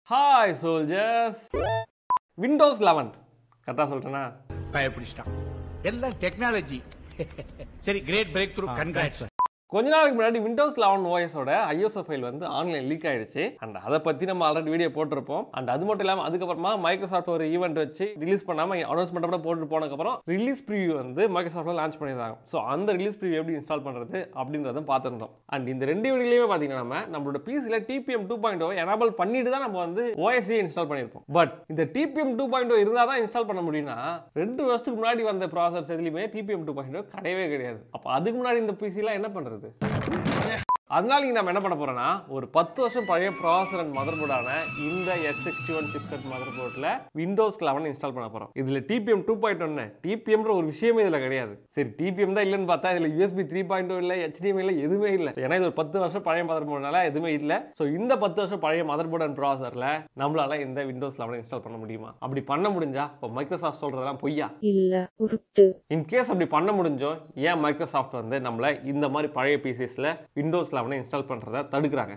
Hi soldiers Windows eleven கரெக்டாக சொல்லிட்டேனா பயப்பிடிச்சிட்டான் எல்லாம் technology சரி கிரேட் பிரேக் த்ரூ கன்கிராட்ஸ் கொஞ்ச நாளைக்கு முன்னாடி விண்டோஸ் லெவன் ஓஎஸோட ஐஎஸ்ஓ ஃபைல் வந்து ஆன்லைன் லீக் ஆயிடுச்சு அண்ட் அதை பற்றி நம்ம ஆல்ரெடி வீடியோ போட்டிருப்போம் அண்ட் அது மட்டும் இல்லாமல் அதுக்கப்புறமா மைக்ரோசாஃப்ட் ஒரு ஈவெண்ட் வச்சு ரிலீஸ் பண்ணாமல் அனௌன்ஸ்மெண்ட் கூட போட்டு போனதுக்கப்புறம் ரிலீஸ் ப்ரிவியூ வந்து மைக்ரோசாஃப்ட்ல லான்ச் பண்ணியிருந்தாங்க ஸோ அந்த ரிலீஸ் ப்ரிவியூ எப்படி இன்ஸ்டால் பண்ணுறது அப்படின்றதும் பார்த்துருந்தோம் அண்ட் இந்த ரெண்டு வீடியோலையுமே பார்த்தீங்கன்னா நம்ம நம்மளோட பிசியில் TPM two point O enable பண்ணிட்டு தான் நம்ம வந்து ஓஎஸ்ஏ இன்ஸ்டால் பண்ணியிருப்போம் பட் இந்த டிபிஎம் டூ பாயிண்ட் ஓ இருந்தால் தான் இன்ஸ்டால் பண்ண முடியும்னா ரெண்டு வருஷத்துக்கு முன்னாடி வந்த ப்ராசஸ் எதுலையுமே டிபிஎம் டூ பாயிண்ட் ஓ கிடையவே கிடையாது அப்போ அதுக்கு முன்னாடி இந்த பிசிலாம் என்ன பண்ணுறது அதனால இங்க நம்ம என்ன பண்ண போறோம்னா ஒரு பத்து வருஷம் பழைய ப்ராசர் அண்ட் மதர் போர்டான இந்த X sixty one chipset mother போர்டில் விண்டோஸ் லெவன் இன்ஸ்டால் பண்ண போறோம் இதுல டிபிஎம் டூ பாயிண்ட் ஒன்னு டிபிஎம்ன்ற ஒரு விஷயமே இதுல கிடையாது சரி டிபிஎம் தான் இல்லைன்னு பார்த்தா இதுல யூஎஸ்பி த்ரீ பாயிண்ட் இல்லை HDMI இல்லை எதுவுமே இல்லை ஏன்னா இது ஒரு பத்து வருஷம் பழைய மதர் போர்டுனால எதுவுமே இல்லை ஸோ இந்த பத்து வருஷம் பழைய மதர் போர்டு அண்ட் ப்ராசரில் நம்மளால இந்த விண்டோஸ் லெவன் இன்ஸ்டால் பண்ண முடியுமா அப்படி பண்ண முடிஞ்சா இப்போ மைக்ரோசாஃப்ட் சொல்றதெல்லாம் பொய்யா இல்ல உருட்டு இன்கேஸ் அப்படி பண்ண முடிஞ்சோ ஏன் மைக்ரோசாஃப்ட் வந்து நம்மள இந்த மாதிரி பழைய பிசிஸில் விண்டோஸ் லெவனை இன்ஸ்டால் பண்ணுறத தடுக்கிறாங்க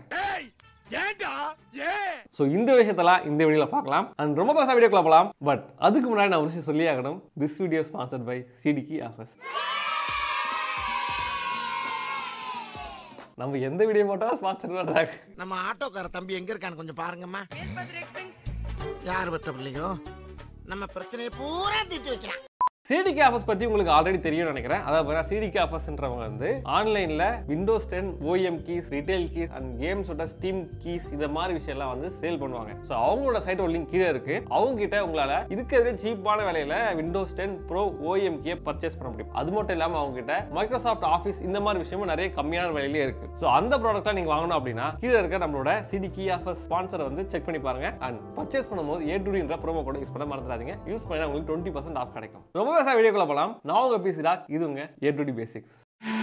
ஸோ இந்த விஷயத்தெல்லாம் இந்த வீடியோவில் பார்க்கலாம் அண்ட் ரொம்ப பெருசாக வீடியோக்குள்ள போகலாம் பட் அதுக்கு முன்னாடி நான் ஒரு விஷயம் சொல்லி ஆகணும் this video sponsored by CD key offers நம்ம எந்த வீடியோ போட்டாலும் ஸ்பான்சர் பண்ணுறாங்க நம்ம ஆட்டோக்கார தம்பி எங்க இருக்கான்னு கொஞ்சம் பாருங்கம்மா யார் பத்த பிள்ளையோ நம்ம பிரச்சனையை பூரா தீர்த்து வைக்கலாம் சிடிகே ஆஃபர்ஸ் பற்றி உங்களுக்கு ஆல்ரெடி தெரியும்னு நினைக்கிறேன் அதாவது சிடிகே ஆஃபர்ஸ்ன்றவங்க வந்து ஆன்லைனில் Windows ten OEM keys retail keys and கேம்ஸோட ஸ்டீம் கீஸ் இந்த மாதிரி விஷயம்லாம் வந்து சேல் பண்ணுவாங்க ஸோ அவங்களோட சைட் ஒரு லிங்க் கீழே இருக்கு அவங்க கிட்ட உங்களால் இருக்கிறதே சீப்பான விலையில Windows ten pro OEM key purchase பண்ண முடியும் அது மட்டும் இல்லாமல் அவங்க கிட்ட மைக்ரோசாஃப்ட் ஆஃபீஸ் இந்த மாதிரி விஷயமும் நிறைய கம்மியான விலையிலே இருக்கு ஸோ அந்த ப்ராடக்ட்லாம் நீங்கள் வாங்கணும் அப்படின்னா கீழே இருக்க நம்மளோட சிடிகி ஆஃபர்ஸ் ஸ்பான்சரை வந்து செக் பண்ணி பாருங்க அண்ட் பர்ச்சேஸ் பண்ணும்போது ஏ டுடின்ற ப்ரோமோ கோட் யூஸ் பண்ண மறந்துடாதீங்க யூஸ் பண்ணா உங்களுக்கு டுவெண்ட்டி பர்சன்ட் ஆஃப் கிடைக்கும் ரொம்ப பேச வீடியோக்குள்ள போகலாம் நான் உங்க பிசி டாக் இது உங்க ஏ டுடி பேசிக்ஸ்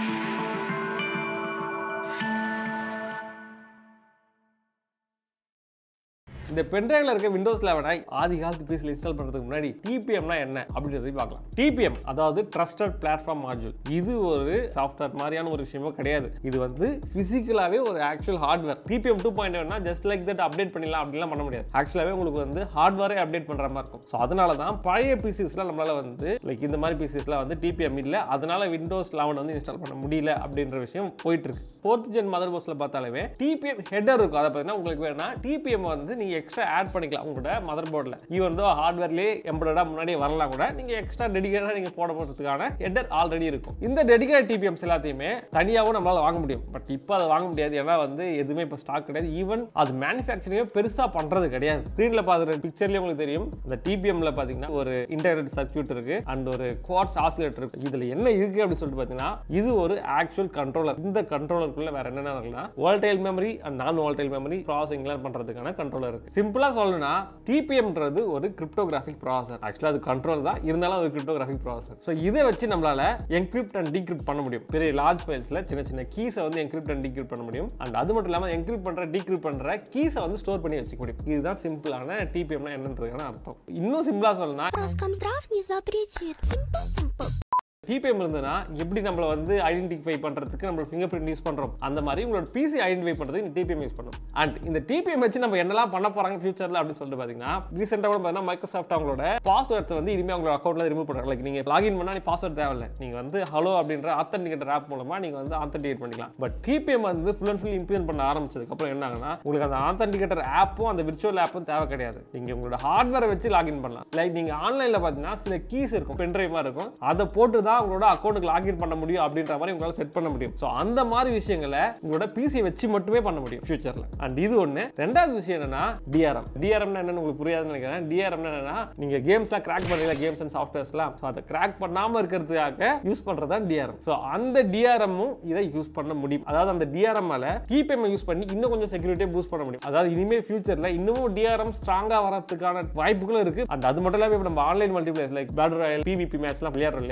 இந்த பென்ட்ரைவ்ல இருக்க விண்டோஸ் லெவனை ஆதி காலத்து பீஸில் இன்ஸ்டால் பண்ணுறதுக்கு முன்னாடி டிபிஎம்னா என்ன அப்படின்றத போய் பார்க்கலாம் டிபிஎம் அதாவது ட்ரஸ்டட் பிளாட்ஃபார்ம் மாட்யூல் இது ஒரு சாஃப்ட்வேர் மாதிரியான ஒரு விஷயமோ கிடையாது இது வந்து ஃபிசிக்கலாகவே ஒரு actual hardware TPM two point just like that update பண்ணிடலாம் அப்படிலாம் பண்ண முடியாது ஆக்சுவலாகவே உங்களுக்கு வந்து ஹார்ட்வேரே அப்டேட் பண்ணுற மாதிரி இருக்கும் ஸோ அதனால தான் பழைய பிசிஸ்லாம் நம்மளால வந்து லைக் இந்த மாதிரி பிசிஸ்லாம் வந்து டிபிஎம் இல்லை அதனால விண்டோஸ் லெவன் வந்து இன்ஸ்டால் பண்ண முடியல அப்படின்ற விஷயம் போயிட்டு இருக்கு ஃபோர்த் ஜென் மதர் போர்ட்ஸில் பார்த்தாலுமே டிபிஎம் ஹெடர் இருக்கும் அதை பார்த்தீங்கன்னா உங்களுக்கு வேணா டிபிஎம் வந்து நீங்கள் எக்ஸ்ட்ரா ஆட் பண்ணிக்கலாம் உங்களோட மதர் போர்டில் ஈவன் தோ ஹார்ட்வேர்லேயே எம்ப்ராய்டாக முன்னாடியே வரலாம் கூட நீங்கள் எக்ஸ்ட்ரா டெடிகேட்டாக நீங்கள் போட போகிறதுக்கான ஹெடர் ஆல்ரெடி இருக்கும் இந்த டெடிகேட் டிபிஎம்ஸ் எல்லாத்தையுமே தனியாகவும் நம்மளால் வாங்க முடியும் பட் இப்போ அதை வாங்க முடியாது ஏன்னா வந்து எதுவுமே இப்போ ஸ்டாக் கிடையாது ஈவன் அது மேனுஃபேக்சரிங்கே பெருசாக பண்ணுறது கிடையாது ஸ்க்ரீனில் பார்க்குற பிக்சர்லேயே உங்களுக்கு தெரியும் இந்த டிபிஎம்ல பார்த்தீங்கன்னா ஒரு இன்டெகிரேட் சர்க்யூட் இருக்கு அண்ட் ஒரு குவார்ட்ஸ் ஆசிலேட்டர் இருக்கு இதில் என்ன இருக்கு அப்படின்னு சொல்லிட்டு பார்த்தீங்கன்னா இது ஒரு ஆக்சுவல் கண்ட்ரோலர் இந்த கண்ட்ரோலருக்குள்ள வேற என்னென்ன இருக்குன்னா volatile memory and non volatile memory ப்ராசஸிங்லாம் பண்ணுறதுக்கான கண்ட்ரோலர் இருக்கு சிம்பிளாக சொல்லணும்னா டிபிஎம்ன்றது ஒரு கிரிப்டோகிராஃபிக் ப்ராசஸர் ஆக்சுவலாக அது கண்ட்ரோல் தான் இருந்தாலும் அது கிரிப்டோகிராஃபிக் ப்ராசஸர் ஸோ இதை வச்சு நம்மளால என்கிரிப்ட் அண்ட் டீக்ரிப்ட் பண்ண முடியும் பெரிய லார்ஜ் ஃபைல்ஸில் சின்ன சின்ன கீஸை வந்து என்கிரிப்ட் அண்ட் டீக்ரிப்ட் பண்ண முடியும் அண்ட் அது மட்டும் இல்லாமல் என்கிரிப்ட் பண்ணுற டீக்ரிப்ட் பண்ணுற கீஸை வந்து ஸ்டோர் பண்ணி வச்சுக்க முடியும் இதுதான் சிம்பிளான டிபிஎம்னா என்னன்றதுக்கான அர்த்தம் இன்னும் சிம்பிளாக சொல்லணும்னா Роскомздрав не запретит. Симпл-симпл. டிபிஎம் இருந்ததுன்னா எப்படி நம்மள வந்து ஐடென்டிஃபை பண்ணுறதுக்கு நம்ம ஃபிங்கர் பிரிண்ட் யூஸ் பண்ணுறோம் அந்த மாதிரி உங்களோட பிசி ஐடென்டிஃபை பண்ணுறதுக்கு இந்த டிபிஎம் யூஸ் பண்ணும் அண்ட் இந்த டிபிஎம் வச்சு நம்ம என்னெல்லாம் பண்ண போகிறாங்க ஃபியூச்சரில் அப்படின்னு சொல்லிட்டு பார்த்தீங்கன்னா ரீசெண்டாக கூட பார்த்தீங்கன்னா மைக்ரோசாஃப்ட் அவங்களோட பாஸ்வேர்ட்ஸ் வந்து இனிமேல் உங்களோட அக்கௌண்ட்டில் ரிமூவ் பண்ணுறாங்க லைக் நீங்கள் லாகின் பண்ணால் நீ பாஸ்வேர்ட் தேவையில்லை நீங்கள் வந்து ஹலோ அப்படின்ற ஆத்தன்டிகேட்டர் ஆப் மூலமாக நீங்கள் வந்து ஆத்தன்டிகேட் பண்ணிக்கலாம் பட் டிபிஎம் வந்து ஃபுல் அண்ட் ஃபுல் இம்ப்ளிமெண்ட் பண்ண ஆரம்பிச்சதுக்கப்புறம் என்ன ஆகுனா உங்களுக்கு அந்த ஆத்தன்டிகேட்டர் ஆப்பும் அந்த விர்ச்சுவல் ஆப்பும் தேவை கிடையாது நீங்கள் உங்களோட ஹார்ட்வேரை வச்சு லாகின் பண்ணலாம் லைக் நீங்கள் ஆன்லைனில் பார்த்தீங்கன்னா சில கீஸ் இருக்கும் பென்ட்ரைவ் மாதிரி இருக்கும் அதை போட்டு தான் உங்களோட அக்கௌண்ட்டுக்கு லாகின் பண்ண முடியும் அப்படின்ற மாதிரி உங்களால் செட் பண்ண முடியும் ஸோ அந்த மாதிரி விஷயங்களை உங்களோட பிசியை வச்சு மட்டுமே பண்ண முடியும் ஃபியூச்சரில் அண்ட் இது ஒன்று ரெண்டாவது விஷயம் என்னன்னா டிஆர்எம் டிஆர்எம் என்னன்னு உங்களுக்கு புரியாதுன்னு நினைக்கிறேன் டிஆர்எம் என்னன்னா நீங்க கேம்ஸ்லாம் கிராக் பண்ணுறீங்க கேம்ஸ் அண்ட் சாஃப்ட்வேர்ஸ்லாம் ஸோ அதை கிராக் பண்ணாமல் இருக்கிறதுக்காக யூஸ் பண்ணுறது தான் டிஆர்எம் ஸோ அந்த டிஆர்எம்மும் இதை யூஸ் பண்ண முடியும் அதாவது அந்த டிஆர்எம்மால டிபிஎம் யூஸ் பண்ணி இன்னும் கொஞ்சம் செக்யூரிட்டியை பூஸ்ட் பண்ண முடியும் அதாவது இனிமேல் ஃபியூச்சரில் இன்னமும் டிஆர்எம் ஸ்ட்ராங்காக வரதுக்கான வாய்ப்புகளும் இருக்கு அண்ட் அது மட்டும் இல்லாமல் இப்போ நம்ம online multiplayers like battle royale PvP மேட்ச்லாம் விளையாடுறோம் இல்லையா ஸோ அந்த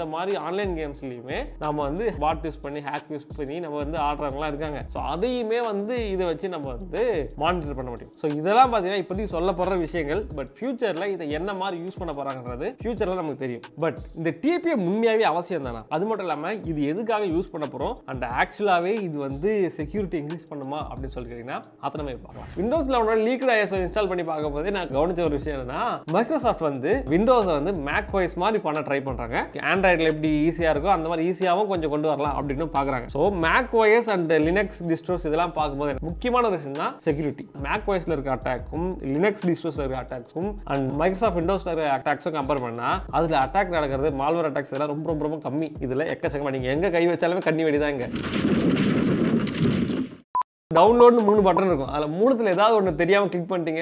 மாதிரி ஆன்லைன் கேம்ஸ்லையுமே நம்ம வந்து பாட் யூஸ் பண்ணி ஹேக் யூஸ் பண்ணி நம்ம வந்து ஆடுறவங்களாம் இருக்காங்க ஸோ அதையுமே வந்து இதை வச்சு நம்ம வந்து மானிட்டர் பண்ண முடியும் ஸோ இதெல்லாம் பார்த்தீங்கன்னா இப்போதைக்கு சொல்லப்படுற விஷயங்கள் பட் ஃபியூச்சரில் இதை என்ன மாதிரி யூஸ் பண்ண போகிறாங்கன்றது ஃபியூச்சரில் நமக்கு தெரியும் பட் இந்த டிபிஎம் உண்மையாகவே அவசியம் தானே அது மட்டும் இல்லாமல் இது எதுக்காக யூஸ் பண்ண போகிறோம் அண்ட் ஆக்சுவலாகவே இது வந்து செக்யூரிட்டி இன்க்ரீஸ் பண்ணுமா அப்படின்னு சொல்லி கேட்டிங்கன்னா அத்தனை போய் பார்க்கலாம் விண்டோஸ் லெவனோட லீக்ட் ஐஎஸ் இன்ஸ்டால் பண்ணி பார்க்கும்போது நான் கவனிச்ச ஒரு விஷயம் என்னன்னா மைக்ரோசாஃப்ட் வந்து விண்டோஸை வந்து மேக் வாய்ஸ் மாதிரி பண்ண ட்ரை பண்ணுறாங்க ஆண்ட்ராய்டில் எப்படி ஈஸியாக இருக்கோ அந்த மாதிரி ஈஸியாகவும் கொஞ்சம் கொண்டு வரலாம் அப்படின்னு பார்க்குறாங்க so Mac OS and Linux distros இதெல்லாம் பார்க்கும்போது முக்கியமான ஒரு விஷயம் தான் செக்யூரிட்டி மேக் வாய்ஸில் இருக்க அட்டாக்கும் லினக்ஸ் டிஸ்ட்ரோஸில் இருக்க அட்டாக்ஸும் அண்ட் மைக்ரோசாஃப்ட் விண்டோஸில் இருக்க அட்டாக்ஸும் கம்பேர் பண்ணால் அதில் அட்டாக் நடக்கிறது மால்வர் அட்டாக்ஸ் எல்லாம் ரொம்ப ரொம்ப ரொம்ப கம்மி இதில் எக்கச்சக்கமாக நீங்கள் எங்கே கை வச்சாலுமே கண்ணி வெடி தான் இங்கே டவுன்லோட்னு மூணு பட்டன் இருக்கும் அதில் மூணுத்தில் ஏதாவது ஒன்று தெரியாமல் கிளிக் பண்ணிட்டீங்க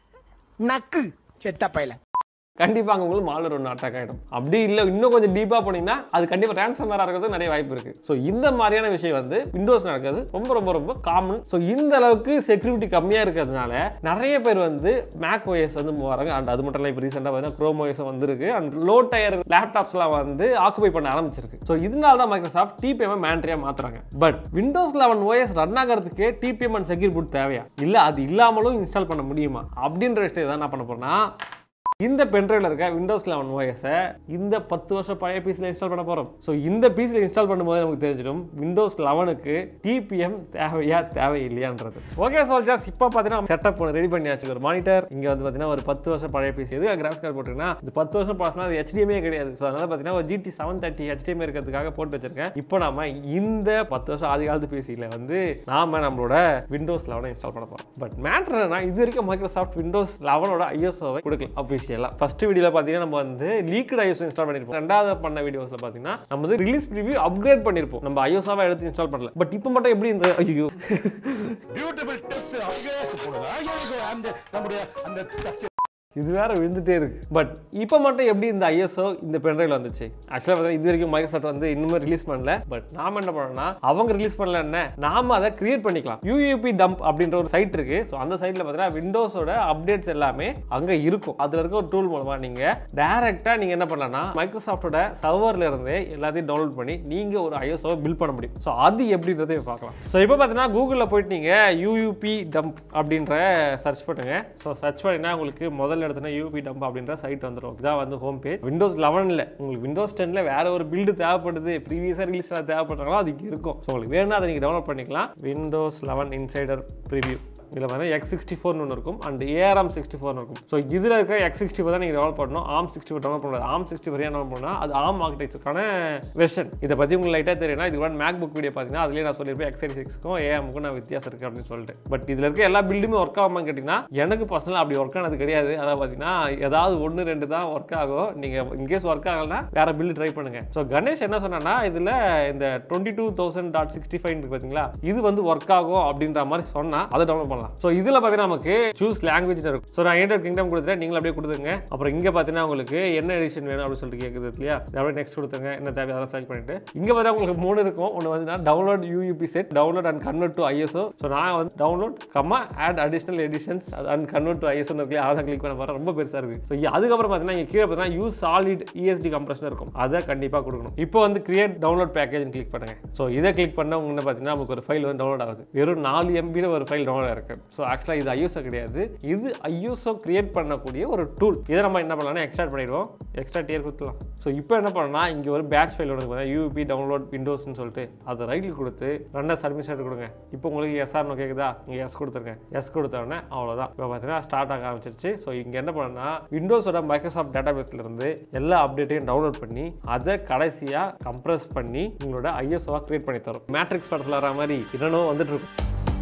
நக்கு செத்த பையல கண்டிப்பாக அங்கே உங்களுக்கு மாலர் ஒன்று அட்டாக் ஆகிடும் அப்படி இல்லை இன்னும் கொஞ்சம் டீப்பாக போனீங்கன்னா அது கண்டிப்பாக ரேன்சமராக இருக்கிறது நிறைய வாய்ப்பு இருக்குது ஸோ இந்த மாதிரியான விஷயம் வந்து விண்டோஸ் நடக்கிறது ரொம்ப ரொம்ப ரொம்ப காமன் ஸோ இந்த அளவுக்கு செக்யூரிட்டி கம்மியாக இருக்கிறதுனால நிறைய பேர் வந்து மேக் OS வந்து மூவ் வராங்க அண்ட் அது மட்டும் இல்லை இப்போ ரீசெண்டாக பார்த்தீங்கன்னா க்ரோம் OS வந்திருக்கு அண்ட் லோ டயர் லேப்டாப்ஸ்லாம் வந்து ஆக்குபை பண்ண ஆரம்பிச்சிருக்கு ஸோ இதனால தான் மைக்ரோசாஃப்ட் டிபிஎம் மேண்ட்ரியாக மாற்றுறாங்க but Windows eleven OS run ஆகிறதுக்கு டிபிஎம் அண்ட் செக்யூர் புட் தேவையா இல்லை அது இல்லாமலும் இன்ஸ்டால் பண்ண முடியுமா அப்படின்ற விஷயத்தை தான் என்ன பண்ண போறேன்னா இந்த பென்ட்ரைவில் இருக்க விண்டோஸ் லெவன் ஓஎஸை இந்த பத்து வருஷம் பழைய பீஸில் இன்ஸ்டால் பண்ண போகிறோம் ஸோ இந்த பீஸில் இன்ஸ்டால் பண்ணும்போது நமக்கு தெரிஞ்சிடும் விண்டோஸ் லெவனுக்கு டிபிஎம் தேவையா தேவையில்லையான்றது ஓகே சோல்ஜர்ஸ் இப்போ பார்த்தீங்கன்னா செட்டப் ஒன்று ரெடி பண்ணியாச்சு ஒரு மானிட்டர் இங்கே வந்து பார்த்தீங்கன்னா ஒரு பத்து வருஷம் பழைய பீஸ் எது கிராஃபிக்ஸ் கார்டு போட்டிருக்கீங்கன்னா இது பத்து வருஷம் பாஸ்னா அது ஹெச்டிஎமே கிடையாது ஸோ அதனால் பார்த்தீங்கன்னா ஒரு ஜிடி செவன் தேர்ட்டி ஹெச்டிஎம் இருக்கிறதுக்காக போட்டு வச்சிருக்கேன் இப்போ நாம இந்த பத்து வருஷம் ஆதி காலத்து பிசியில் வந்து நாம நம்மளோட விண்டோஸ் லெவனை இன்ஸ்டால் பண்ண போகிறோம் பட் மேட்ரு என்னன்னா இது வரைக்கும் மைக்ரோசாஃப்ட் விண்டோஸ் லெவனோட ஐஎஸ்ஓவை கொடுக்கல அஃபிஷியலாக ஃபர்ஸ்ட் வீடியோவில் பார்த்தீங்கன்னா நம்ம வந்து லீக்டு ஐஎஸ் இன்ஸ்டால் பண்ணியிருப்போம் ரெண்டாவது பண்ண வீடியோஸில் பார்த்தீங்கன்னா நம்ம வந்து ரிலீஸ் ப்ரிவியூ அப்கிரேட் பண்ணியிருப்போம் நம்ம ஐஎஸ்ஓவை எடுத்து இன்ஸ்டால் பண்ணல பட் இப்போ மட்டும் எப்படி இந்த ஐயோ பியூட்டிஃபுல் டிப்ஸ் அப்படியே போடுதா எனக்கு அந்த நம்முடைய அந்த இது வேற விழுந்துட்டே இருக்கு பட் இப்போ மட்டும் எப்படி இந்த ஐஎஸ்ஓ இந்த பென்ட்ரைவில் வந்துச்சு ஆக்சுவலாக பார்த்தீங்கன்னா இது வரைக்கும் மைக்ரோசாஃப்ட் வந்து இன்னுமே ரிலீஸ் பண்ணல பட் நாம என்ன பண்ணோம்னா அவங்க ரிலீஸ் பண்ணல என்ன நாம அதை கிரியேட் பண்ணிக்கலாம் யூயூபி டம்ப் அப்படின்ற ஒரு சைட் இருக்கு ஸோ அந்த சைட்டில் பார்த்தீங்கன்னா விண்டோஸோட அப்டேட்ஸ் எல்லாமே அங்கே இருக்கும் அதில் இருக்க ஒரு டூல் மூலமாக நீங்கள் டேரெக்டாக நீங்கள் என்ன பண்ணலாம்னா மைக்ரோசாஃப்டோட சர்வர்ல இருந்தே எல்லாத்தையும் டவுன்லோட் பண்ணி நீங்கள் ஒரு ஐஎஸ்ஓ பில்ட் பண்ண முடியும் ஸோ அது எப்படின்றதை பார்க்கலாம் ஸோ இப்போ பார்த்தீங்கன்னா கூகுளில் போயிட்டு நீங்கள் யூயூபி டம்ப் அப்படின்ற சர்ச் பண்ணுங்க ஸோ சர்ச் பண்ணினா உங்களுக்கு முதல்ல எடுத்தோன்னா யூபி டம்ப் அப்படின்ற சைட் வந்துடும் இதான் வந்து ஹோம் பேஜ் விண்டோஸ் லெவனில் உங்களுக்கு விண்டோஸ் டென்னில் வேற ஒரு பில்டு தேவைப்படுது ப்ரீவியஸாக ரிலீஸ் தேவைப்படுறாங்களோ அதுக்கு இருக்கும் ஸோ உங்களுக்கு வேணும்னா அதை நீங்கள் டவுன்லோட் பண்ணிக்கலாம் விண்டோஸ் லெவன் இன்சைடர் ப்ரிவியூ இதில் வந்து எக்ஸ் சிக்ஸ்டி ஃபோர்னு ஒன்று இருக்கும் அண்ட் ஏஆர்எம் சிக்ஸ்டி ஃபோர்னு இருக்கும் ஸோ இதில் இருக்க எக்ஸ் சிக்ஸ்டி ஃபோர் தான் நீங்கள் டெவலப் பண்ணணும் ஆம் சிக்ஸ்டி ஃபோர் டெவலப் பண்ணலாம் ஆம் சிக்ஸ்டி ஃபோர் ஏன் டெவலப் பண்ணால் அது ஆம் ஆர்கிடெக்சருக்கான வெர்ஷன் இதை பற்றி உங்களுக்கு லைட்டாக தெரியும்னா இதுக்கு வந்து மேக் புக் வீடியோ பார்த்தீங்கன்னா அதுலேயே நான் சொல்லியிருப்பேன் எக்ஸ் சிக்ஸ்க்கும் ஏஎம்க்கும் நான் வித்தியாசம் இருக்குது அப்படின்னு சொல்லிட்டு பட் இதில் இருக்க எல்லா பில்டுமே ஒர்க் ஆகாமல் கேட்டிங்கன்னா எனக்கு பர்சனலாக அப்படி ஒர்க் ஆனது கிடையாது அதாவது பார்த்தீங்கன்னா ஏதாவது ஒன்று ரெண்டு தான் ஒர்க் ஆகும் நீங்கள் இன்கேஸ் ஒர்க் ஆகலைன்னா வேற பில்டு ட்ரை பண்ணுங்க ஸோ கணேஷ் என்ன சொன்னா இதில் இந்த twenty two thousand dot sixty five பார்த்தீங்களா இது வந்து ஒர்க் ஆகும் அப்படின்ற மாதிரி சொன்னால் அதை டவுன்லோட் பண்ணலாம் ஸோ இதில் பார்த்தீங்கன்னா நமக்கு சூஸ் லாங்குவேஜ் இருக்கும் ஸோ நான் என்டர் கிங்டம் கொடுத்துட்டேன் நீங்கள் அப்படியே கொடுத்துருங்க அப்புறம் இங்கே பார்த்தீங்கன்னா உங்களுக்கு என்ன எடிஷன் வேணும் அப்படின்னு சொல்லிட்டு கேட்குது இல்லையா இதை அப்படியே நெக்ஸ்ட் கொடுத்துருங்க என்ன தேவை அதெல்லாம் செலக்ட் பண்ணிட்டு இங்கே பார்த்தா உங்களுக்கு மூணு இருக்கும் ஒன்று வந்து download UUP set download and convert to ISO so நான் வந்து download comma add additional editions and convert to ISO இருக்கு அதை கிளிக் பண்ண போகிறேன் ரொம்ப பெருசாக இருக்குது ஸோ அதுக்கப்புறம் பார்த்தீங்கன்னா இங்கே கீழே பார்த்தீங்கன்னா யூஸ் சாலிட் இஎஸ்டி கம்ப்ரஷன் இருக்கும் அதை கண்டிப்பாக கொடுக்கணும் இப்போ வந்து கிரியேட் டவுன்லோட் பேக்கேஜ் கிளிக் பண்ணுங்க ஸோ இதை கிளிக் பண்ண உங்களுக்கு பார்த்தீங்கன்னா நமக்கு ஒரு ஃபைல் வந்து டவுன்லோட் ஆகுது வெறும் நாலு எம்பியில் ஒரு ஃபைல் டவுன்லோட் இருக்கு ஸோ ஆக்சுவலாக இது ஐஎஸ்ஓ கிடையாது இது ஐஎஸ்ஓ கிரியேட் பண்ணக்கூடிய ஒரு டூல் இதை நம்ம என்ன பண்ணலாம்னா எக்ஸ்ட்ராக்ட் பண்ணிடுவோம் எக்ஸ்ட்ரா டியர் கொடுத்துலாம் ஸோ இப்போ என்ன பண்ணலாம் இங்கே ஒரு பேட்ச் ஃபைல் ஒன்று யூபி டவுன்லோட் விண்டோஸ்னு சொல்லிட்டு அதை ரைட்டில் கொடுத்து ரெண்டா சர்மிஷன் கொடுங்க இப்போ உங்களுக்கு எஸ்ஆர்னு கேட்குதா இங்கே எஸ் கொடுத்துருங்க எஸ் கொடுத்த உடனே அவ்வளோதான் இப்போ பார்த்தீங்கன்னா ஸ்டார்ட் ஆக ஆரம்பிச்சிருச்சு ஸோ இங்கே என்ன பண்ணணும்னா விண்டோஸோட மைக்ரோசாஃப்ட் டேட்டா இருந்து எல்லா அப்டேட்டையும் டவுன்லோட் பண்ணி அதை கடைசியாக கம்ப்ரஸ் பண்ணி உங்களோட ஐஎஸ்ஓவாக கிரியேட் பண்ணி தரும் மேட்ரிக்ஸ் படத்தில் வர மாதிரி இன்னும் வந்துட்டு இருக்கும்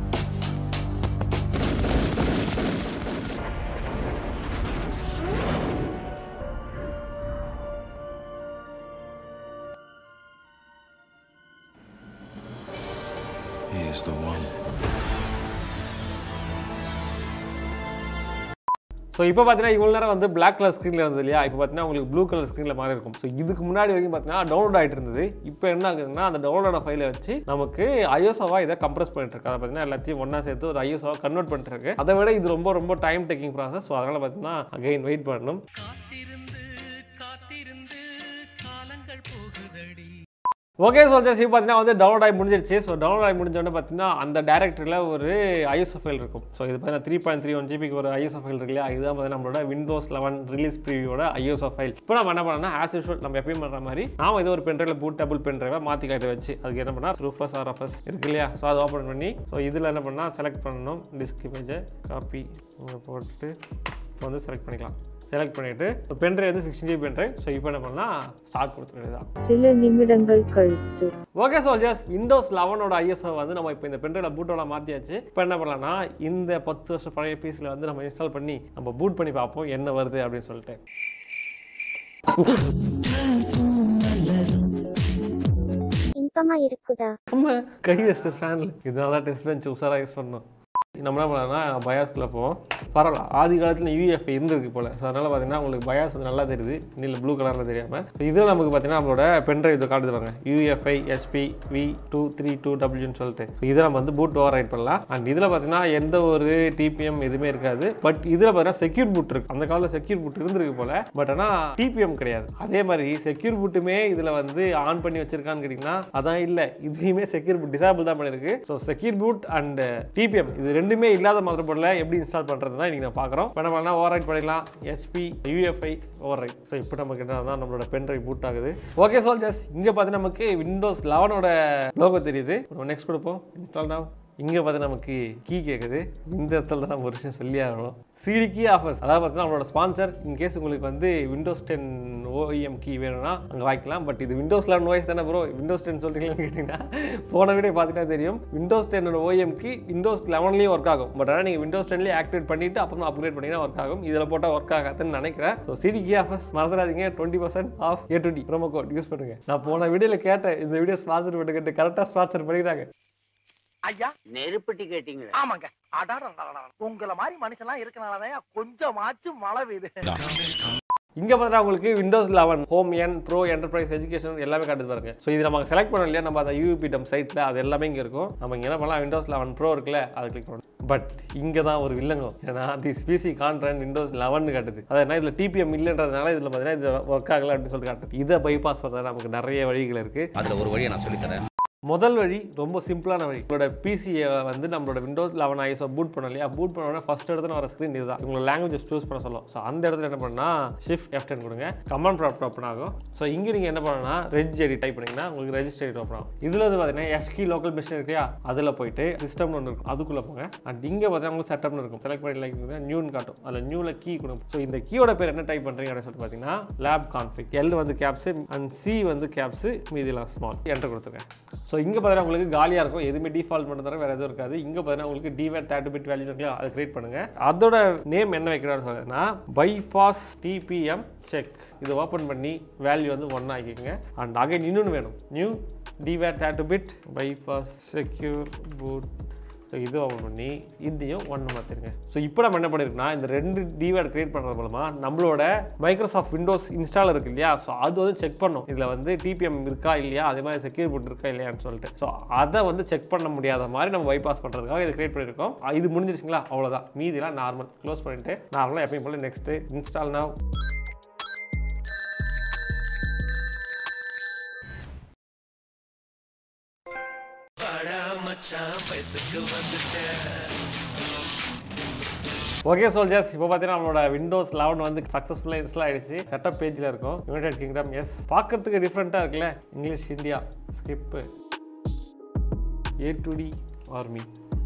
He is the one. So இப்போ பார்த்தீங்கன்னா இவ்வளோ நேரம் வந்து பிளாக் கலர் ஸ்க்ரீனில் இருந்தது இல்லையா இப்போ பார்த்தீங்கன்னா உங்களுக்கு ப்ளூ கலர் ஸ்க்ரீனில் மாறி இருக்கும் ஸோ இதுக்கு முன்னாடி வரைக்கும் பார்த்தீங்கன்னா டவுன்லோட் ஆகிட்டு இருந்தது இப்போ என்ன ஆகுதுன்னா அந்த டவுன்லோட ஃபைலை வச்சு நமக்கு ஐஎஸ்ஓவா இதை கம்ப்ரஸ் பண்ணிட்டு இருக்கு அதை பார்த்தீங்கன்னா எல்லாத்தையும் ஒன்றா சேர்த்து ஒரு ஐஎஸ்ஓவா கன்வெர்ட் பண்ணிட்டு இருக்கு அதை விட இது ரொம்ப ரொம்ப டைம் டேக்கிங் ப்ராசஸ் ஸோ அதனால் பார்த்தீங்கன்னா அகைன் வெயிட் பண்ணணும் காத்திருந்து காத்திருந்து காலங்கள் ஓகே சோல்ஜர்ஸ் இப்போ பார்த்தீங்கன்னா வந்து டவுன்லோட் ஆகி முடிஞ்சிருச்சு ஸோ டவுன்லோட் ஆகி முடிஞ்சோடனே பார்த்தீங்கன்னா அந்த டேரக்டரியில் ஒரு ஐஎஸ்ஓ ஃபைல் இருக்கும் ஸோ இது பார்த்தீங்கன்னா த்ரீ பாயிண்ட் த்ரீ ஒன் ஜிபிக்கு ஒரு ஐஎஸ்ஓ ஃபைல் இருக்கு இல்லையா இதுதான் பார்த்தீங்கன்னா நம்மளோட விண்டோஸ் லெவன் ரிலீஸ் ப்ரிவியோட ஐஎஸ்ஓ ஃபைல் இப்போ நம்ம என்ன பண்ணோம்னா ஆஸ் யூஷுவல் நம்ம எப்பயும் பண்ணுற மாதிரி நாம இது ஒரு பென்ட்ரைவில் பூட் டபுள் பென்ட்ரைவை மாற்றி காய்த்த வச்சு அதுக்கு என்ன பண்ணால் ரூஃபஸ் ஆர்எஃப்எஸ் இருக்கு இல்லையா ஸோ அதை ஓப்பன் பண்ணி ஸோ இதில் என்ன பண்ணால் செலக்ட் பண்ணணும் டிஸ்க் இமேஜை காப்பி போட்டு இப்போ வந்து செலக்ட் பண்ணிக்கலாம் செலக்ட் பண்ணிவிட்டு பென்ட்ரைவ் வந்து சிக்ஸ்டி ஜிபி பென்ட்ரைவ் ஸோ இப்போ என்ன பண்ணால் ஸ்டார்ட் கொடுத்துருது தான் சில நிமிடங்கள் கழித்து ஓகே சோல்ஜர்ஸ் விண்டோஸ் லெவனோட ஐஎஸ்ஓ வந்து நம்ம இப்போ இந்த பென்ட்ரைவில் பூட்டோட மாற்றியாச்சு இப்போ என்ன பண்ணலாம்னா இந்த பத்து வருஷம் பழைய பீஸில் வந்து நம்ம இன்ஸ்டால் பண்ணி நம்ம பூட் பண்ணி பார்ப்போம் என்ன வருது அப்படின்னு சொல்லிட்டு இன்பமா இருக்குதா நம்ம கை வச்ச ஃபேனில் இதனால தான் டெஸ்ட் பெஞ்ச் உஷாராக யூஸ் பண்ணோம் நம்ம என்ன பண்ணலாம்னா பயாஸ்குள்ளே போவோம் பரவாயில்ல ஆதி காலத்தில் யூஎஃப்ஐ இருந்திருக்கு போல் ஸோ அதனால் பார்த்தீங்கன்னா உங்களுக்கு பயாஸ் வந்து நல்லா தெரியுது நீல ப்ளூ கலரில் தெரியாமல் ஸோ இதில் நமக்கு பார்த்தீங்கன்னா நம்மளோட பென்ட்ரைவ் இதை காட்டுது பாருங்க UEFI SP V two three two டபிள்யூன்னு சொல்லிட்டு ஸோ இதை நம்ம வந்து பூட் ஓவர் ரைட் பண்ணலாம் அண்ட் இதில் பார்த்தீங்கன்னா எந்த ஒரு டிபிஎம் எதுவுமே இருக்காது பட் இதில் பார்த்தீங்கன்னா செக்யூர் பூட் இருக்கு அந்த காலத்தில் செக்யூர் பூட் இருந்திருக்கு போல பட் ஆனால் டிபிஎம் கிடையாது அதே மாதிரி செக்யூர் பூட்டுமே இதில் வந்து ஆன் பண்ணி வச்சிருக்கான்னு கேட்டிங்கன்னா அதான் இல்லை இதுலேயுமே செக்யூர் பூட் டிசேபிள் தான் பண்ணியிருக்கு so secure boot and TPM இது ரெண்டுமே இல்லாத மதர் போர்டில் எப்படி இன்ஸ்டால் பண்ணுறது தான் இன்றைக்கி நான் பார்க்குறோம் இப்போ நம்ம என்ன ஓவர் ரைட் பண்ணிடலாம் SP UEFI overwrite so இப்போ நமக்கு என்ன தான் நம்மளோட பென் ட்ரைவ் பூட் ஆகுது ஓகே சோல்ஜர்ஸ் இங்கே பார்த்து நமக்கு விண்டோஸ் லெவனோட லோகோ தெரியுது நெக்ஸ்ட் கொடுப்போம் இன்ஸ்டால் now இங்கே பார்த்து நமக்கு கீ கேட்குது இந்த இடத்துல தான் நம்ம ஒரு விஷயம் சொல்லி ஆகணும் சிடி கீ ஆஃபர்ஸ் அதாவது பார்த்தீங்கன்னா நம்மளோட ஸ்பான்சர் இன்கேஸ் உங்களுக்கு வந்து விண்டோஸ் டென் ஓஇஎம் கீ வேணும்னா அங்கே வாங்கிக்கலாம் பட் இது விண்டோஸ் லெவன் ஓஎஸ் தானே ப்ரோ விண்டோஸ் டென் சொல்கிறீங்களான்னு கேட்டிங்கன்னா போன வீடியோ பார்த்துட்டா தெரியும் விண்டோஸ் டென்னோட ஓஎம் கீ விண்டோஸ் லெவன்லேயும் ஒர்க் ஆகும் பட் ஆனால் நீங்கள் விண்டோஸ் டென்லேயே ஆக்டிவேட் பண்ணிவிட்டு அப்புறம் அப்கிரேட் பண்ணிங்கன்னா ஒர்க் ஆகும் இதில் போட்டால் ஒர்க் ஆகாதுன்னு நினைக்கிறேன் ஸோ சிடி கீ ஆஃபர்ஸ் மறந்துடாதீங்க twenty percent off A twenty promo code use பண்ணுங்க நான் போன வீடியோவில் கேட்டேன் இந்த வீடியோ ஸ்பான்சர் பண்ணி கேட்டு கரெக்டாக ஸ்பான்சர் பண்ணிக்கிறாங்க ஐயா நெருப்பட்டி கேட்டீங்களா ஆமாங்க அடாடா உங்களை மாதிரி மனுஷன்லாம் இருக்கனாலதான் கொஞ்சமாச்சும் மழை பெய்யுது இங்கே பார்த்தா உங்களுக்கு Windows eleven home N pro enterprise education எல்லாமே காட்டுது பாருங்க ஸோ இது நம்ம செலக்ட் பண்ணோம் இல்லையா நம்ம அந்த யூபி டம் சைட்டில் அது எல்லாமே இங்கே இருக்கும் நம்ம இங்கே என்ன பண்ணலாம் விண்டோஸ் லெவன் ப்ரோ இருக்குல்ல அதை கிளிக் பண்ணணும் பட் இங்கே தான் ஒரு வில்லங்கம் ஏன்னா this PC can't run Windows eleven காட்டுது அது என்ன இதில் டிபிஎம் இல்லைன்றதுனால இதில் பார்த்தீங்கன்னா இது ஒர்க் ஆகலை அப்படின்னு சொல்லிட்டு காட்டுது இதை பைபாஸ் பண்ணுறது நமக்கு நிறைய வழிகள் இருக்குது அதுல ஒரு வழியை நான் சொல்லித்தரேன் முதல் வழி ரொம்ப சிம்பிளான வழி உங்களோட பிசியை வந்து நம்மளோட விண்டோஸ் லெவன் ஐஎஸ்ஓ பூட் பண்ணோம் இல்லையா பூட் பண்ணோடனே ஃபர்ஸ்ட் இடத்துல வர ஸ்க்ரீன் இதுதான் உங்களோட லாங்குவேஜ் சூஸ் பண்ண சொல்லும் ஸோ அந்த இடத்துல என்ன பண்ணால் ஷிஃப்ட் எஃப் டென் கொடுங்க கமாண்ட் ப்ராப்ட் ஓப்பன் ஆகும் ஸோ இங்கே நீங்கள் என்ன பண்ணணும்னா ரெஜ் எடி டைப் பண்ணிங்கன்னா உங்களுக்கு ரெஜிஸ்டர் ஓப்பன் ஆகும் இதில் வந்து பார்த்தீங்கன்னா எஸ்கி லோக்கல் மிஷின் இருக்கையா அதில் போயிட்டு சிஸ்டம்னு ஒன்று இருக்கும் அதுக்குள்ளே போங்க அண்ட் இங்கே பார்த்தீங்கன்னா உங்களுக்கு செட்டப்னு இருக்கும் செலக்ட் பண்ணி லைக் நியூன்னு காட்டும் அதில் நியூவில் கீ கொடுக்கும் ஸோ இந்த கீயோட பேர் என்ன டைப் பண்ணுறீங்க அப்படின்னு சொல்லிட்டு பார்த்தீங்கன்னா லேப் கான்ஃபிக் எல் வந்து கேப்ஸு அண்ட் சி வந்து கேப்ஸு மீதிலாம் ஸ்மால் என்டர் கொடுத்துருங்க ஸோ இங்கே பார்த்தீங்கன்னா உங்களுக்கு காலியாக இருக்கும் எதுவுமே டிஃபால்ட் பண்ண தவிர வேறு எதுவும் இருக்காது இங்கே பார்த்தீங்கன்னா உங்களுக்கு டிவேட் தேர்ட்டி பிட் வேல்யூ இருக்குல்லையா அதை கிரியேட் பண்ணுங்கள் அதோட நேம் என்ன வைக்கிறான்னு சொல்லுன்னா பைபாஸ் டிபிஎம் செக் இதை ஓப்பன் பண்ணி வேல்யூ வந்து ஒன் ஆக்கிக்கோங்க அண்ட் அகைன் இன்னொன்று வேணும் நியூ டிவேட் thirty bit bypass secure boot so இது ஓப்பன் பண்ணி இதையும் ஒன்று மாற்றிருங்க ஸோ இப்போ நம்ம என்ன பண்ணிருக்கோம்னா இந்த ரெண்டு டிவேட் கிரியேட் பண்ணுறது மூலமாக நம்மளோட மைக்ரோசாஃப்ட் விண்டோஸ் இன்ஸ்டால் இருக்கு இல்லையா ஸோ அது வந்து செக் பண்ணும் இதில் வந்து டிபிஎம் இருக்கா இல்லையா அதே மாதிரி செக்யூர் போட் இருக்கா இல்லையான்னு சொல்லிட்டு ஸோ அதை வந்து செக் பண்ண முடியாத மாதிரி நம்ம பைபாஸ் பண்ணுறதுக்காக இதை கிரியேட் பண்ணியிருக்கோம் அஹ் இது முடிஞ்சிருச்சுங்களா அவ்வளோதான் மீதிலாம் நார்மல் க்ளோஸ் பண்ணிட்டு நார்மலாக எப்பயும் போல next install now okay soldiers இப்போ பார்த்தீங்கன்னா நம்மளோட விண்டோஸ் லெவன் வந்து சக்ஸஸ்ஃபுல்லாக இன்ஸ்டால் ஆயிடுச்சு செட்டப் பேஜில் இருக்கும் யுனைடெட் கிங்டம் எஸ் பார்க்கறதுக்கு டிஃப்ரெண்ட்டாக இருக்குல்ல English India skip A two D army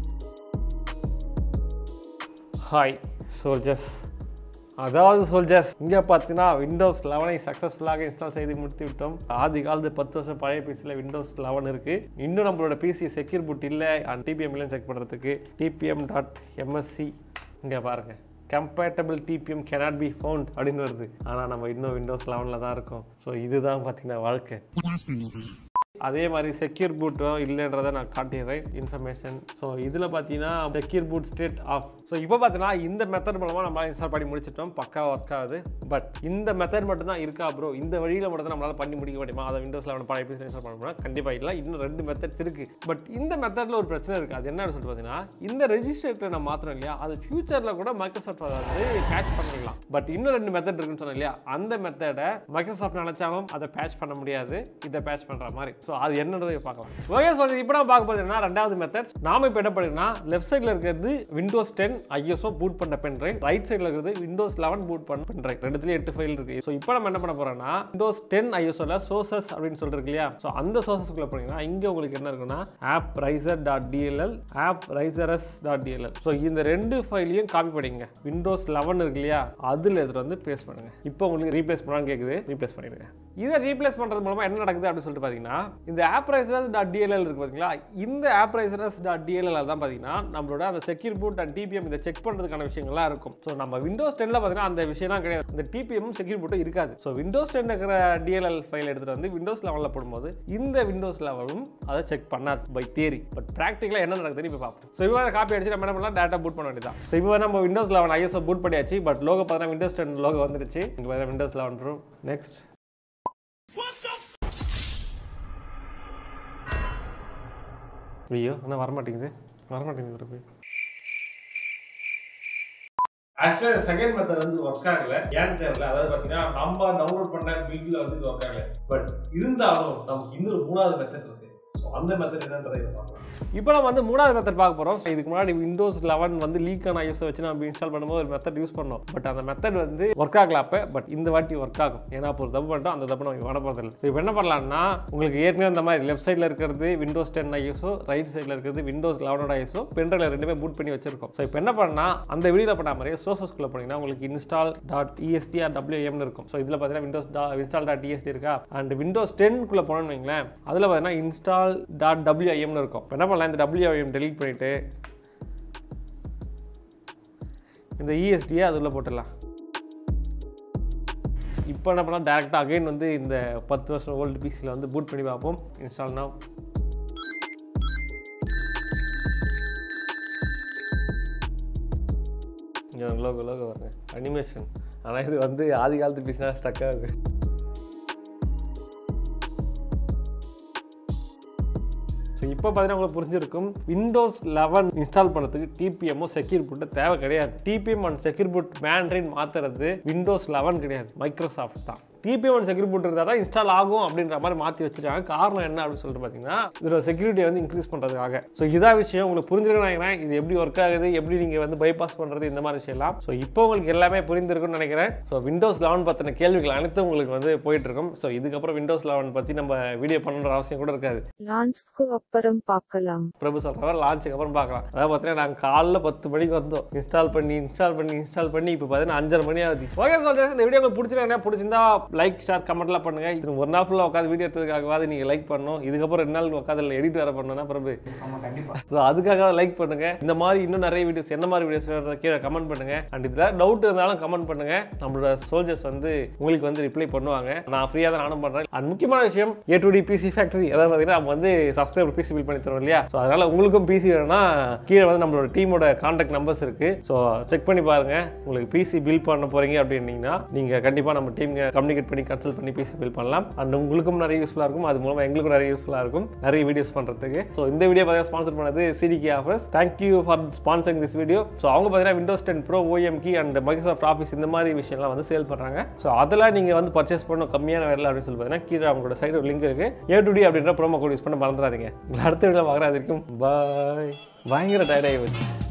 hi soldiers அதாவது சோல்ஜர்ஸ் இங்கே பார்த்தீங்கன்னா விண்டோஸ் லெவனை சக்ஸஸ்ஃபுல்லாக இன்ஸ்டால் செய்து முடித்து விட்டோம் ஆதி காலத்து பத்து வருஷம் பழைய பிசியில் விண்டோஸ் லெவன் இருக்குது இன்னும் நம்மளோட பிசி செக்யூர் புட் இல்லை அண்ட் டிபிஎம் இல்லைன்னு செக் பண்ணுறதுக்கு டிபிஎம் டாட் எம்எஸ்சி இங்கே பாருங்கள் compatible TPM cannot be found அப்படின்னு வருது ஆனால் நம்ம இன்னும் விண்டோஸ் லெவனில் தான் இருக்கோம் ஸோ இதுதான் பார்த்தீங்கன்னா வாழ்க்கை அதே மாதிரி செக்யூர் பூட்டும் இல்லைன்றதை நான் காட்டிடுறேன் இன்ஃபர்மேஷன் ஸோ இதில் பார்த்தீங்கன்னா secure boot state off so இப்போ பார்த்தீங்கன்னா இந்த மெத்தட் மூலமாக நம்ம இன்ஸ்டால் பண்ணி முடிச்சிட்டோம் பக்கா ஒர்க் ஆகுது பட் இந்த மெத்தட் மட்டும் தான் இருக்கா ப்ரோ இந்த வழியில் மட்டும் தான் நம்மளால் பண்ணி முடிக்க முடியுமா அதை விண்டோஸில் அவனை பழைய பீஸ் இன்ஸ்டால் பண்ண முடியுமா கண்டிப்பாக இல்லை இன்னும் ரெண்டு மெத்தட்ஸ் இருக்குது பட் இந்த மெத்தடில் ஒரு பிரச்சனை இருக்குது அது என்னன்னு சொல்லிட்டு பார்த்தீங்கன்னா இந்த ரெஜிஸ்ட்ரேட்டரை நம்ம மாத்திரம் இல்லையா அது ஃபியூச்சரில் கூட மைக்ரோசாஃப்ட் வந்து பேட்ச் பண்ணிக்கலாம் பட் இன்னும் ரெண்டு மெத்தட் இருக்குன்னு சொன்னேன் இல்லையா அந்த மெத்தடை மைக்ரோசாஃப்ட் நினைச்சாலும் அதை பேட்ச் பண்ண முடியாது இதை பேட்ச் பண்ணுற மாதிரி ஸோ அது என்னன்றதை பார்க்கலாம் ஓகே ஸோ இப்போ நம்ம பார்க்க போகிறதுனா ரெண்டாவது மெத்தட் நாம இப்போ என்ன பண்ணிருக்கோம்னா லெஃப்ட் சைடில் இருக்கிறது விண்டோஸ் டென் ஐஎஸ்ஓ பூட் பண்ண பென் ட்ரைவ் ரைட் சைடில் இருக்கிறது விண்டோஸ் லெவன் பூட் பண்ண பென் ட்ரைவ் ரெண்டுத்துலேயும் எட்டு ஃபைல் இருக்கு ஸோ இப்போ நம்ம என்ன பண்ண போறோம்னா விண்டோஸ் டென் ஐஎஸ்ஓல சோர்சஸ் அப்படின்னு சொல்லிட்டு இருக்கு இல்லையா ஸோ அந்த சோர்சஸ்க்குள்ள போனீங்கன்னா இங்கே உங்களுக்கு என்ன இருக்குன்னா appraiser dot DLL appraiserres dot DLL so இந்த ரெண்டு ஃபைலையும் காப்பி பண்ணிங்க விண்டோஸ் லெவன் இருக்கு இல்லையா அதில் எடுத்துட்டு வந்து பேஸ்ட் பண்ணுங்க இப்போ உங்களுக்கு ரீப்ளேஸ் பண்ணான்னு கேட்குது ரீப்ளேஸ் பண்ணிடுங்க இதை ரீப்ளேஸ் பண்ணுறது மூலமாக என்ன நடக்குது அப்படின்னு சொல்லிட்டு பார்த்தீங்கன்னா இந்த ஆப் ரைசரஸ் டாட் டிஎல்எல் இருக்கு பார்த்தீங்களா இந்த ஆப் ரைசரஸ் டாட் டிஎல்எல் தான் பார்த்தீங்கன்னா நம்மளோட அந்த செக்யூர் பூட் அண்ட் டிபிஎம் இதை செக் பண்ணுறதுக்கான விஷயங்கள்லாம் இருக்கும் ஸோ நம்ம விண்டோஸ் டென்னில் பார்த்தீங்கன்னா அந்த விஷயம்லாம் கிடையாது இந்த டிபிஎம் செக்யூர் பூட்டும் இருக்காது ஸோ விண்டோஸ் டென் இருக்கிற டிஎல்எல் ஃபைல் எடுத்துகிட்டு வந்து விண்டோஸ் லெவலில் போடும்போது இந்த விண்டோஸ் லெவலும் அதை செக் பண்ணாது பை தியரி பட் ப்ராக்டிக்கலாக என்ன நடக்குதுன்னு இப்போ பார்ப்போம் ஸோ இப்போ காப்பி அடிச்சு நம்ம என்ன பண்ணலாம் டேட்டா பூட் பண்ண வேண்டியதான் ஸோ இப்போ நம்ம விண்டோஸ் லெவன் ஐஎஸ்ஓ பூட் பண்ணியாச்சு பட் லோகோ பார்த்தீங்கன்னா விண்டோஸ் டென் லோகோ வந்துருச்சு இங்கே பார்த்தா விண்டோஸ் லெவன் ப்ரோ நெக்ஸ்ட் ஐயோ என்ன வரமாட்டேங்குது வரமாட்டேங்குது ஒரு போய் ஆக்சுவலாக செகண்ட் மெத்தட் வந்து ஒர்க் ஆகல ஏன்னு தெரியல அதாவது பார்த்தீங்கன்னா நம்ம டவுன்லோட் பண்ண பில்ல வந்து இது ஒர்க் ஆகல பட் இருந்தாலும் நமக்கு இன்னொரு மூணாவது மெத்தட் இருக்கு ஸோ அந்த மெத்தட் என்னன்றதை இதை பார்க்கலாம் இப்போ நம்ம வந்து மூணாவது மெத்தட் பார்க்க போகிறோம் ஸோ இதுக்கு முன்னாடி விண்டோஸ் லெவன் வந்து லீக் ஆன ஐஎஸ் வச்சு நம்ம இன்ஸ்டால் பண்ணும்போது ஒரு மெத்தட் யூஸ் பண்ணோம் பட் அந்த மெத்தட் வந்து ஒர்க் ஆகல அப்போ பட் இந்த வாட்டி ஒர்க் ஆகும் ஏன்னா இப்போ ஒரு தப்பு பண்ணிட்டோம் அந்த தப்பு நம்ம பண்ண போகிறதில்ல ஸோ இப்போ என்ன பண்ணலாம்னா உங்களுக்கு ஏற்கனவே இந்த மாதிரி லெஃப்ட் சைடில் இருக்கிறது விண்டோஸ் டென் ஐஎஸ்ஓ ரைட் சைடில் இருக்கிறது விண்டோஸ் லெவனோட ஐஎஸ்ஓ பென்ட்ரைவில் ரெண்டுமே பூட் பண்ணி வச்சிருக்கோம் ஸோ இப்போ என்ன பண்ணால் அந்த வீடியோவில் பண்ண மாதிரி சோர்சஸ்குள்ளே போனீங்கன்னா உங்களுக்கு இன்ஸ்டால் டாட் இஎஸ்டி ஆர் டபிள்யூஎம்னு இருக்கும் ஸோ இதில் பார்த்தீங்கன்னா விண்டோஸ் டா இன்ஸ்டால் டாட் இஎஸ்டி இருக்கா அண்ட் விண்டோஸ் டென்க்குள்ளே போனோம்னு வைங்களேன் அதில் பார்த்தீங்கன்னா இன்ஸ்டால் டாட் டபிள்யூஐஎம்னு இருக்கும் இப்போ என்ன பண்ணலாம் இந்த டபிள்யூஐஎம் டெலீட் பண்ணிவிட்டு இந்த இஎஸ்டியை அதில் போட்டுடலாம் இப்போ என்ன பண்ணலாம் டேரெக்டாக அகைன் வந்து இந்த பத்து வருஷம் ஓல்டு பிசியில் வந்து பூட் பண்ணி பார்ப்போம் இன்ஸ்டால்னா இங்கே லோகோ லோகோ வருங்க அனிமேஷன் ஆனால் இது வந்து ஆதி காலத்து பிசினா ஸ்டக் ஆகுது ஸோ இப்போ பார்த்தீங்கன்னா உங்களுக்கு புரிஞ்சிருக்கும் விண்டோஸ் லெவன் இன்ஸ்டால் பண்ணுறதுக்கு டிபிஎம்மோ செக்யூர் பூட்டை தேவை கிடையாது டிபிஎம் அண்ட் செக்யூர் பூட் மேண்ட்ரின் மாற்றுறது விண்டோஸ் லெவன் கிடையாது மைக்ரோசாஃப்ட் தான் டிபிஎம் அண்ட் செக்யூர் பூட் இருந்தால் தான் இன்ஸ்டால் ஆகும் அப்படின்ற மாதிரி மாற்றி வச்சிருக்காங்க காரணம் என்ன அப்படின்னு சொல்லிட்டு பார்த்தீங்கன்னா இதோட செக்யூரிட்டியை வந்து இன்க்ரீஸ் பண்ணுறதுக்காக ஸோ இதான் விஷயம் உங்களுக்கு புரிஞ்சிருக்குன்னு நினைக்கிறேன் இது எப்படி ஒர்க் ஆகுது எப்படி நீங்கள் வந்து பைபாஸ் பண்ணுறது இந்த மாதிரி விஷயம்லாம் ஸோ இப்போ உங்களுக்கு எல்லாமே புரிந்திருக்கும்னு நினைக்கிறேன் ஸோ விண்டோஸ் லெவன் பற்றின கேள்விகள் அனைத்தும் உங்களுக்கு வந்து போயிட்டு இருக்கும் ஸோ இதுக்கப்புறம் விண்டோஸ் லெவன் பற்றி நம்ம வீடியோ பண்ணுற அவசியம் கூட இருக்காது லான்ச்க்கு அப்புறம் பார்க்கலாம் பிரபு சொல்கிறவர் லான்ச்சுக்கு அப்புறம் பார்க்கலாம் அதாவது பார்த்தீங்கன்னா நாங்கள் காலைல பத்து மணிக்கு வந்தோம் இன்ஸ்டால் பண்ணி இன்ஸ்டால் பண்ணி இன்ஸ்டால் பண்ணி இப்போ பார்த்தீங்கன்னா அஞ்சரை மணி ஆகுது ஓகே சொல்றேன் இந்த வீடியோ உங்களுக்கு பிடிச்சிருக்கா பிடிச்சிருந்தா லைக் ஷேர் கமெண்ட்லாம் பண்ணுங்க இது ஒரு நாள் ஃபுல்லாக உட்காந்து வீடியோ எடுத்ததுக்காகவாது நீங்கள் லைக் பண்ணணும் இதுக்கப்புறம் ரெண்டு நாள் உட்காந்து இல்லை எடிட் வேற பண்ணணும்னா பிரபு ஸோ அதுக்காக லைக் பண்ணுங்க இந்த மாதிரி இன்னும் நிறைய வீடியோஸ் என்ன மாதிரி வீடியோஸ் வேணுன்றத கீழே கமெண்ட் பண்ணுங்க அண்ட் இதில் டவுட் இருந்தாலும் கமெண்ட் பண்ணுங்க நம்மளோட சோல்ஜர்ஸ் வந்து உங்களுக்கு வந்து ரிப்ளை பண்ணுவாங்க நான் ஃப்ரீயாக தான் நானும் பண்ணுறேன் அண்ட் முக்கியமான விஷயம் A two D PC factory அதாவது பார்த்தீங்கன்னா நம்ம வந்து சப்ஸ்கிரைபர் பிசி பில் பண்ணி தரோம் இல்லையா ஸோ அதனால உங்களுக்கும் பிசி வேணும்னா கீழே வந்து நம்மளோட டீமோட கான்டாக்ட் நம்பர்ஸ் இருக்கு ஸோ செக் பண்ணி பாருங்க உங்களுக்கு பிசி பில் பண்ண போறீங்க அப்படின்னீங்கன்னா நீங்க கண்டிப்பாக நம்ம டீம் கம்யூனிகேட் பண்ணி கன்சல்ட் பண்ணி பிசி பில் பண்ணலாம் அண்ட் உங்களுக்கும் நிறைய யூஸ்ஃபுல்லாக இருக்கும் அது மூலமாக எங்களுக்கும் நிறைய யூஸ்ஃபுல்லாக இருக்கும் நிறைய வீடியோஸ் பண்ணுறதுக்கு ஸோ இந்த வீடியோ பார்த்தீங்கன்னா ஸ்பான்சர் பண்ணது CDK offers thank you for sponsoring this video so அவங்க பார்த்தீங்கன்னா Windows ten pro OEM key and Microsoft office இந்த மாதிரி விஷயம்லாம் வந்து சேல் பண்ணுறாங்க ஸோ அதெல்லாம் நீங்கள் வந்து பர்ச்சேஸ் பண்ணணும் கம்மியான விலை அப்படின்னு சொல்லி பார்த்தீங்கன்னா கீழே அவங்களோட சைடு ஒரு லிங்க் இருக்கு ஏ டு டி அப்படின்ற ப்ரோமோ கோட் யூஸ் பண்ண மறந்துடாதீங்க உங்களை அடுத்த வீடியோ பார்க்குறது வரைக்கும் பாய் பயங்கர டயர்டாகி வச்சு